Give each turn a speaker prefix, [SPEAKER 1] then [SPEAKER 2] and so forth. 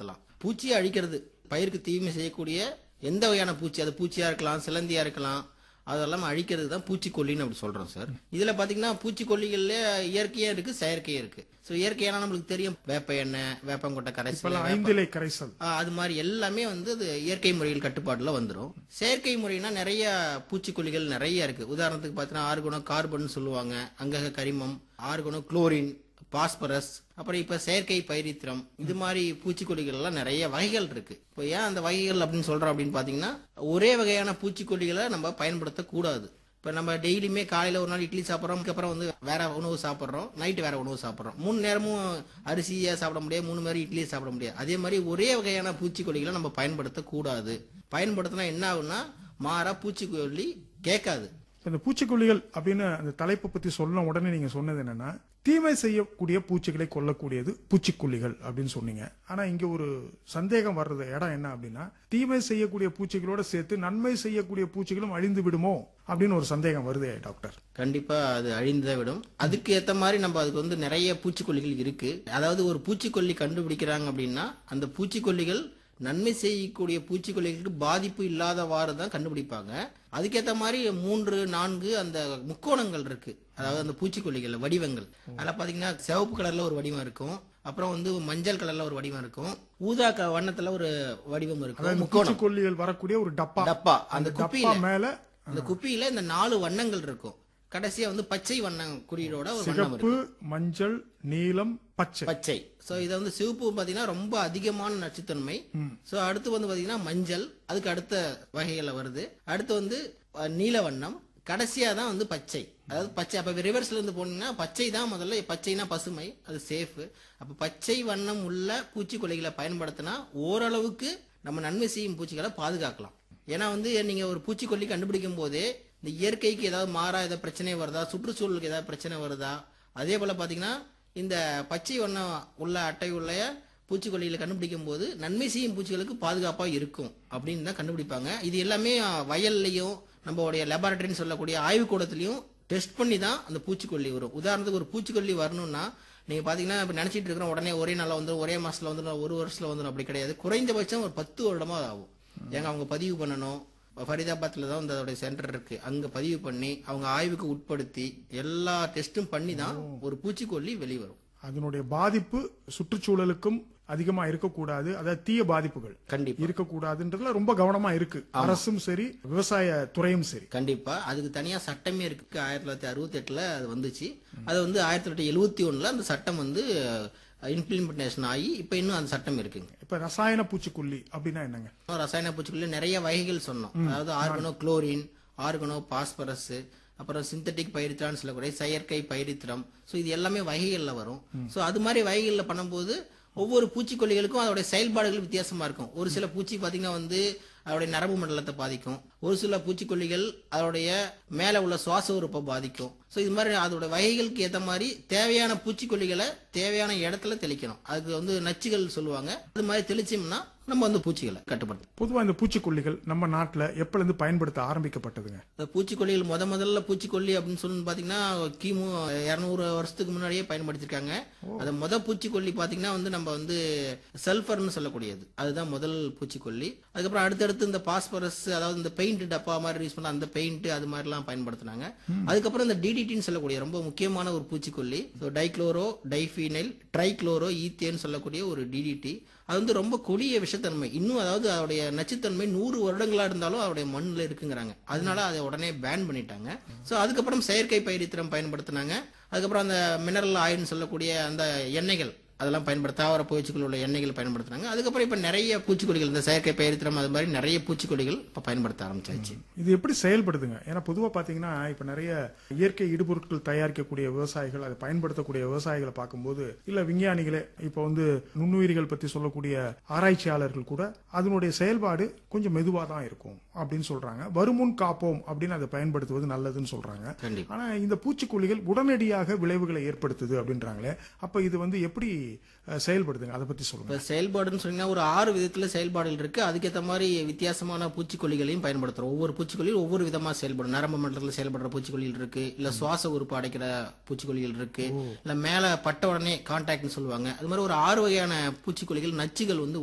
[SPEAKER 1] பயன்படுத்தலாம் பூச்சியை அழிக்கிறது பயிருக்கு தீமை செய்யக்கூடிய எந்த வகையான பூச்சி அது பூச்சியா இருக்கலாம் சிலந்தியா இருக்கலாம் அதெல்லாம் அழிக்கிறது தான் பூச்சிக்கொல்லின்னு அப்படி சொல்றோம் சார் இதுல பாத்தீங்கன்னா பூச்சிக்கொல்லிகள்ல இயற்கையா இருக்கு செயற்கையா இருக்கு ஸோ இயற்கையான நம்மளுக்கு தெரியும் வேப்ப எண்ணெய் வேப்பங்கொட்டை கரைசல்
[SPEAKER 2] இப்பெல்லாம் ஐந்திலை கரைசல்
[SPEAKER 1] ஆ, அது மாதிரி எல்லாமே வந்து அது இயற்கை முறையில் கட்டுப்பாட்டுல வந்துரும் செயற்கை முறைனா நிறைய பூச்சிக்கொல்லிகள் நிறைய இருக்கு உதாரணத்துக்கு பார்த்தீங்கன்னா ஆர்குணம் கார்பன் சொல்லுவாங்க அங்கக கரிமம் ஆர்குணம் குளோரின் பாஸ்பரஸ் அப்புறம் இப்ப செயற்கை பைரித்திரம் இது மாதிரி பூச்சிக்கொல்லிகள் எல்லாம் நிறைய வகைகள் இருக்கு இப்போ ஏன் அந்த வகைகள் அப்படின்னு சொல்றோம் அப்படின்னு பாத்தீங்கன்னா ஒரே வகையான பூச்சிக்கொல்லிகளை நம்ம பயன்படுத்தக்கூடாது இப்ப நம்ம டெய்லியுமே காலையில ஒரு நாள் இட்லி சாப்பிட்றோம் அதுக்கப்புறம் வந்து வேற உணவு சாப்பிட்றோம் நைட்டு வேற உணவு சாப்பிட்றோம் மூணு நேரமும் அரிசியை சாப்பிட முடியாது மூணு மாதிரி இட்லியை சாப்பிட முடியாது அதே மாதிரி ஒரே வகையான பூச்சிக்கொல்லிகளை நம்ம பயன்படுத்தக்கூடாது பயன்படுத்தினா என்ன ஆகும்னா மாறா பூச்சிக்கொல்லி கேட்காது
[SPEAKER 2] இந்த பூச்சிக்கொல்லிகள் அப்படின்னு அந்த தலைப்பை பத்தி சொன்ன உடனே நீங்க சொன்னது என்னன்னா தீமை செய்யக்கூடிய பூச்சிகளை கொல்லக்கூடியது பூச்சிக்கொல்லிகள் அப்படின்னு சொன்னீங்க ஆனா இங்க ஒரு சந்தேகம் வர்றது இடம் என்ன அப்படின்னா தீமை செய்யக்கூடிய பூச்சிகளோட சேர்த்து நன்மை செய்யக்கூடிய பூச்சிகளும் அழிந்து விடுமோ அப்படின்னு ஒரு சந்தேகம் வருது டாக்டர்
[SPEAKER 1] கண்டிப்பா அது அழிந்துதான் விடும் அதுக்கு ஏத்த மாதிரி நம்ம அதுக்கு வந்து நிறைய பூச்சிக்கொல்லிகள் இருக்கு அதாவது ஒரு பூச்சிக்கொல்லி கண்டுபிடிக்கிறாங்க அப்படின்னா அந்த பூச்சிக்கொல்லிகள் நன்மை செய்யக்கூடிய பூச்சிக்கொல்லிகளுக்கு பாதிப்பு இல்லாதவாறு தான் கண்டுபிடிப்பாங்க அதுக்கேத்த மாதிரி மூன்று நான்கு அந்த முக்கோணங்கள் இருக்கு அதாவது அந்த பூச்சிக்கொல்லிகள் வடிவங்கள் அதில் பாத்தீங்கன்னா சிவப்பு கலர்ல ஒரு வடிவம் இருக்கும் அப்புறம் வந்து மஞ்சள் கலர்ல ஒரு வடிவம் இருக்கும் ஊதா க- வண்ணத்துல ஒரு வடிவம் இருக்கும்
[SPEAKER 2] அதாவது
[SPEAKER 1] முக்கோணம்
[SPEAKER 2] பூச்சிக்கொல்லிகள் வரக்கூடிய ஒரு டப்பா
[SPEAKER 1] டப்பா அந்த
[SPEAKER 2] அந்த டப்பா
[SPEAKER 1] குப்பியில
[SPEAKER 2] மேல
[SPEAKER 1] இந்த குப்பியில இந்த நாலு வண்ணங்கள் இருக்கும் கடைசியா வந்து பச்சை வண்ண குறியீடோட ஒரு வண்ணம்
[SPEAKER 2] சிகப்பு
[SPEAKER 1] இருக்கு
[SPEAKER 2] மஞ்சள் நீலம் பச்சை
[SPEAKER 1] பச்சை சோ இது வந்து சிவப்பு பாத்தீங்கன்னா ரொம்ப அதிகமான நச்சுத்தன்மை சோ அடுத்து வந்து பாத்தீங்கன்னா மஞ்சள் அதுக்கு அடுத்த வகைகள்ல வருது அடுத்து வந்து அஹ், நீல வண்ணம் கடைசியா தான் வந்து பச்சை அதாவது பச்சை அப்ப ரிவர்ஸ்ல இருந்து போனீங்கன்னா பச்சை தான் முதல்ல பச்சைனா பசுமை அது சேஃப் அப்ப பச்சை வண்ணம் உள்ள பூச்சிக்கொல்லிகளை பயன்படுத்தினா ஓரளவுக்கு நம்ம நன்மை செய்யும் பூச்சிகளை பாதுகாக்கலாம் ஏன்னா வந்து நீங்க ஒரு பூச்சிக்கொல்லி கண்டுபிடிக்கும் போதே இந்த இயற்கைக்கு ஏதாவது மாறா ஏதாவது பிரச்சனை வருதா சுற்றுச்சூழலுக்கு ஏதாவது பிரச்சனை வருதா அதே போல பாத்தீங்கன்னா இந்த பச்சை வண்ணம் உள்ள அட்டை உள்ள பூச்சிக்கொல்லிகளை கண்டுபிடிக்கும் போது நன்மை செய்யும் பூச்சிகளுக்கு பாதுகாப்பா இருக்கும் அப்படின்னு தான் கண்டுபிடிப்பாங்க இது எல்லாமே அஹ், வயல்லையும் நம்மளுடைய லெபார்டரின்னு சொல்லக்கூடிய ஆய்வுக்கூடத்திலையும் டெஸ்ட் பண்ணி தான் அந்த பூச்சிக்கொல்லி வரும் உதாரணத்துக்கு ஒரு பூச்சிக்கொல்லி வரணும்னா நீங்க பாத்தீங்கன்னா இப்ப நினைச்சிட்டு இருக்கிறோம் உடனே ஒரே நாள்ல வந்துடும் ஒரே மாசத்துல வந்துடும் ஒரு வருஷத்துல வந்துடும் அப்படி கிடையாது குறைந்தபட்சம் ஒரு பத்து வருடமா ஆகும் ஏங்க அவங்க பதிவு பண்ணணும் ஃபரிதாபாத்ல தான் வந்து அதோட சென்டர் இருக்கு அங்க பதிவு பண்ணி அவங்க ஆய்வுக்கு உட்படுத்தி எல்லா டெஸ்டும் பண்ணி தான் ஒரு பூச்சிக்கொல்லி வெளிவரும்
[SPEAKER 2] அதனுடைய பாதிப்பு சுற்றுச்சூழலுக்கும் அதிகமா இருக்கக்கூடாது அதாவது தீய பாதிப்புகள்
[SPEAKER 1] கண்டிப்பா
[SPEAKER 2] இருக்கக்கூடாதுன்றதுல ரொம்ப கவனமா இருக்கு அரசும் சரி விவசாய துறையும் சரி
[SPEAKER 1] கண்டிப்பா அதுக்கு தனியா சட்டமே இருக்கு ஆயிரத்தி தொள்ளாயிரத்தி அறுபத்தி எட்டுல அது வந்துச்சு அது வந்து ஆயிரத்தி தொள்ளாயிரத்தி எழுவத்தி ஒண்ணுல அந்த சட்டம் வந்து இம்ப்ளிமெண்டேஷன் ஆகி இப்ப இன்னும் அந்த சட்டம் இருக்குங்க
[SPEAKER 2] இப்ப ரசாயன பூச்சிக்கொல்லி அப்படின்னா என்னங்க
[SPEAKER 1] இன்னும் ரசாயன பூச்சிக்கொல்லி நிறைய வகைகள் சொன்னோம் அதாவது ஆர்கனோ குளோரின் ஆர்கனோ பாஸ்பரஸ் அப்புறம் சிந்தட்டிக் பயிரித்திரான்னு சொல்லக்கூடிய செயற்கை பயிரித்திரம் ஸோ இது எல்லாமே வகைகள்ல வரும் ஸோ அது மாதிரி வகைகள்ல பண்ணும்போது ஒவ்வொரு பூச்சிக்கொல்லிகளுக்கும் அதோடைய செயல்பாடுகள் வித்தியாசமா இருக்கும் ஒரு சில பூச்சி பாத்தீங்கன்னா வந்து அதோடைய நரம்பு மண்டலத்தை பாதிக்கும் ஒரு சில பூச்சிக்கொல்லிகள் அதோடைய மேல உள்ள சுவாச உறுப்பை பாதிக்கும் ஸோ இது மாதிரி அதோட வகைகளுக்கு ஏற்ற மாதிரி தேவையான பூச்சிக்கொல்லிகளை தேவையான இடத்துல தெளிக்கணும் அதுக்கு வந்து நச்சுகள் சொல்லுவாங்க அது மாதிரி தெளிச்சோம்னா நம்ம வந்து பூச்சிகளை கட்டுப்படுத்தலாம்
[SPEAKER 2] பொதுவா இந்த பூச்சிக்கொல்லிகள் நம்ம நாட்டுல எப்பல இருந்து பயன்படுத்த ஆரம்பிக்கப்பட்டதுங்க
[SPEAKER 1] இந்த பூச்சிக்கொல்லிகள் முத முதல்ல பூச்சிக்கொல்லி அப்படின்னு சொல்லி பாத்தீங்கன்னா கிமு இருநூறு வருஷத்துக்கு முன்னாடியே பயன்படுத்திருக்காங்க அது முத பூச்சிக்கொல்லி பாத்தீங்கன்னா வந்து நம்ம வந்து சல்ஃபர்னு சொல்லக்கூடியது அதுதான் முதல் பூச்சிக்கொல்லி அதுக்கப்புறம் அடுத்தடுத்து இந்த பாஸ்பரஸ் அதாவது இந்த பெயிண்ட் டப்பா மாதிரி யூஸ் பண்ண அந்த பெயிண்ட் அது மாதிரிலாம் பயன்படுத்தினாங்க அதுக்கப்புறம் இந்த டிடிடின்னு சொல்லக்கூடிய ரொம்ப முக்கியமான ஒரு பூச்சிக்கொல்லி டைக்ளோரோ டைஃபீனைல் ட்ரைக்ளோரோ ஈத்தேன்னு சொல்லக்கூடிய ஒரு டிடிடி அது வந்து ரொம்ப கொடிய விஷத்தன்மை இன்னும் அதாவது அதோடைய நச்சுத்தன்மை நூறு வருடங்களா இருந்தாலும் அதோடைய மண்ணில் இருக்குங்கிறாங்க அதனால அதை உடனே பேன் பண்ணிட்டாங்க ஸோ அதுக்கப்புறம் செயற்கை பயிரித்திரம் பயன்படுத்தினாங்க அதுக்கப்புறம் அந்த மினரல் ஆயில்னு சொல்லக்கூடிய அந்த எண்ணெய்கள் அதெல்லாம் பயன்படுத்த தாவர பூச்சிக்கொல்லி உள்ள எண்ணெய்கள் பயன்படுத்துனாங்க அதுக்கப்புறம் இப்ப நிறைய பூச்சிக்கொல்லிகள் இந்த செயற்கை பயிரித்திரம் அது மாதிரி நிறைய பூச்சிக்கொல்லிகள் இப்ப பயன்படுத்த ஆரம்பிச்சாச்சு
[SPEAKER 2] இது எப்படி செயல்படுதுங்க ஏன்னா பொதுவா பாத்தீங்கன்னா இப்ப நிறைய இயற்கை இடுபொருட்கள் தயாரிக்கக்கூடிய விவசாயிகள் அதை பயன்படுத்தக்கூடிய விவசாயிகளை பார்க்கும்போது இல்ல விஞ்ஞானிகளே இப்ப வந்து நுண்ணுயிரிகள் பத்தி சொல்லக்கூடிய ஆராய்ச்சியாளர்கள் கூட அதனுடைய செயல்பாடு கொஞ்சம் மெதுவா தான் இருக்கும் அப்படின்னு சொல்றாங்க வருமுன் காப்போம் அப்படின்னு அதை பயன்படுத்துவது நல்லதுன்னு சொல்றாங்க
[SPEAKER 1] கண்டிப்பா
[SPEAKER 2] ஆனா இந்த பூச்சிக்கொல்லிகள் உடனடியாக விளைவுகளை ஏற்படுத்துது அப்படின்றாங்களே அப்ப இது வந்து எப்படி அஹ், செயல்படுதுங்க அதை பத்தி சொல்லுங்க
[SPEAKER 1] இப்ப செயல்பாடுன்னு சொன்னீங்கன்னா ஒரு ஆறு விதத்துல செயல்பாடுகள் இருக்கு அதுக்கேற்ற மாதிரி வித்தியாசமான பூச்சிக்கொல்லிகளையும் பயன்படுத்துறோம் ஒவ்வொரு பூச்சிக்கொல்லியும் ஒவ்வொரு விதமா செயல்படும் நரம்பு மண்டலத்தில் செயல்படுற பூச்சிக்கொல்லிகள் இருக்கு இல்ல சுவாச உறுப்பு அடைக்கிற பூச்சிக்கொல்லிகள் இருக்கு இல்ல மேல பட்ட உடனே கான்டாக்ட்னு சொல்லுவாங்க அது மாதிரி ஒரு ஆறு வகையான பூச்சிக்கொல்லிகள் நச்சுகள் வந்து